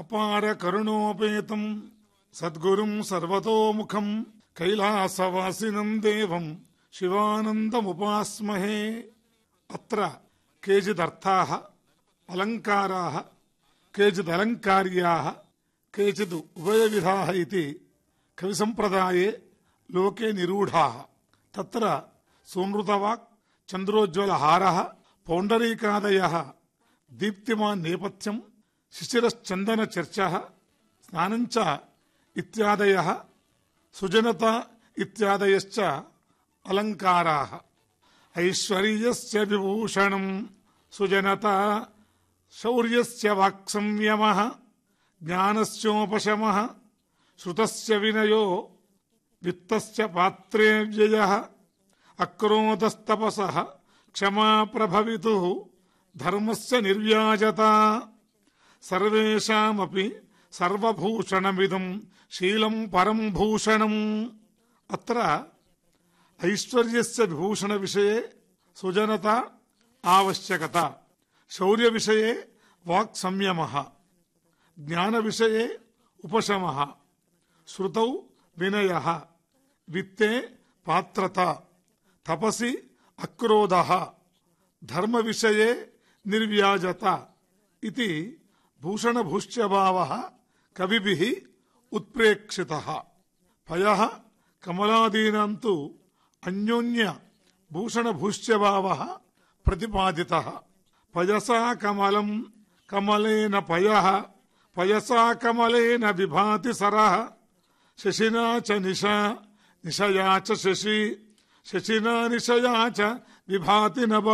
అపార కరుణోపేతం సద్గురుం సర్వతోముఖం కైలాసవాసినం దేవం శివానందముపాస్మహే అత్ర కేచిదర్థాः అలంకారాः కేచిదలంకార్యాः కేచిద్ ఉభయవిధాः ఇతి కవిసంప్రదాయే లోకే నిరూఢాः తత్ర సోమృతవాక్ చంద్రోజ్వలహారः పౌండరీకాదయः దీప్తిమాన్ నేపథ్యం శిశిరశ్చందన చర్చः స్నానంచ ఇత్యాదయः సుజనత ఇత్యాదయశ్చ అలంకారాः ఐశ్వర్యస్య విభూషణం సుజనత శౌర్యస్య వాక్సంయమః జ్ఞానస్యోపశమః శృతస్య వినయో విత్తస్య పాత్రే వ్యయः అక్రోధస్తపసः క్షమా ప్రభవితు ధర్మస్య నిర్వ్యాజత సర్వేషామపి సర్వభూషణమిదం శీలం పరం భూషణం అత్ర ఐశ్వర్యస్య విభూషణ విషయే సుజనత ఆవశ్యకత శౌర్య విషయే వాక్ సంయమ జ్ఞాన విషయే ఉపశమ శృతౌ వినయ విత్తే పాత్రత తపసి అక్రోధ ధర్మ విషయే నిర్వ్యాజత ఇది భూషణభూష్యభావ కవిభిః ఉత్ప్రేక్షిత పయ కమలాదీనాం తు అన్యోన్య భూషణభూష్యభావ ప్రతిపాదిత పయసా కమలం కమలేన పయ పయసా కమలేన విభాతి సర శశినా చ నిశా నిశయా చ శశి శశినా నిశయా చ విభాతి నభ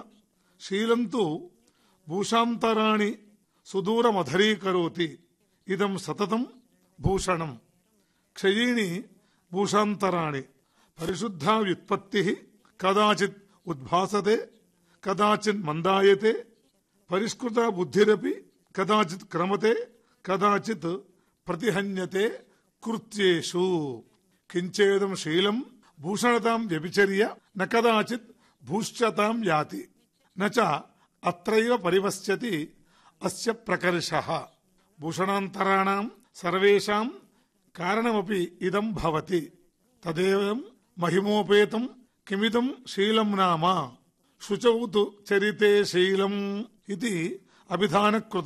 శీలంతు భూషాంతరాణి సుదూరమధరీకరోతి ఇదం సతతం భూషణం క్షయీణి భూషాంతరాణి పరిశుద్ధా వ్యుత్పత్తి కదాచిత్ ఉద్భాసతే కదాచిత్ మందాయతే పరిష్కృత బుద్ధిరపి కదాచిత్ క్రమతే కదాచిత్ ప్రతిహన్యతే కృత్యేషు కించేదం శీలం భూషణతాం వ్యభిచర్య న కదాచిత్ భూష్యతాం యాతి నచ అత్రైవ పరివస్యతి అస్య ప్రకర్షః భూషణాంతరాణాం సర్వేషాం కారణమపి ఇదం భవతి తదేవం మహిమోపేతం కిమిదం శీలం నామ శుచౌ తు చరితే శీలం ఇది అభిధానకృత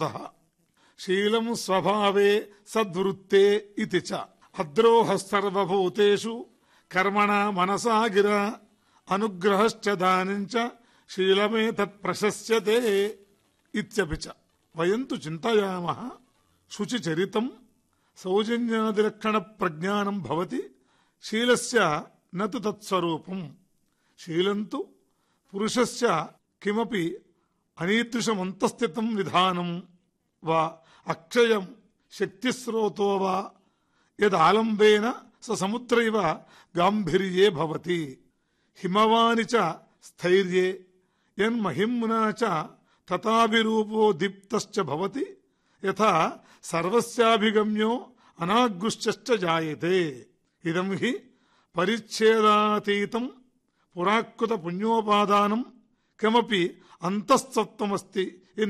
శీలం స్వభావే సద్వృత్తే ఇది చ అద్రోహ సర్వభూతేషు కర్మణ మనసా గిర అనుగ్రహశ్చ దానించ శీలమే తత్ ప్రశస్యతే ఇత్యపి చ వయం తు చింతయామః శుచిచరితం సౌజన్యాదిలక్షణ ప్రజ్ఞానం భవతి శీలస్య నతు తత్స్వరూపం శీలంతు పురుషస్య కిమపి అనీదృశమంతస్థితం విధానం వా అక్షయం శక్తిస్రోతో వా యదాలంబేన స సముద్రైవ గాంభీర్యే భవతి హిమవాని చ స్థైర్యే యన్మహిమ్నా చ తథాభిరూపో దీప్తశ్చ భవతి యథా సర్వస్యాభిగమ్యో అనాగృశ్చ జాయతే ఇదం హి పరిచ్ఛేదాతీతం పురాకృత పుణ్యోపాదానం కిమపి అంతస్తత్వమస్తి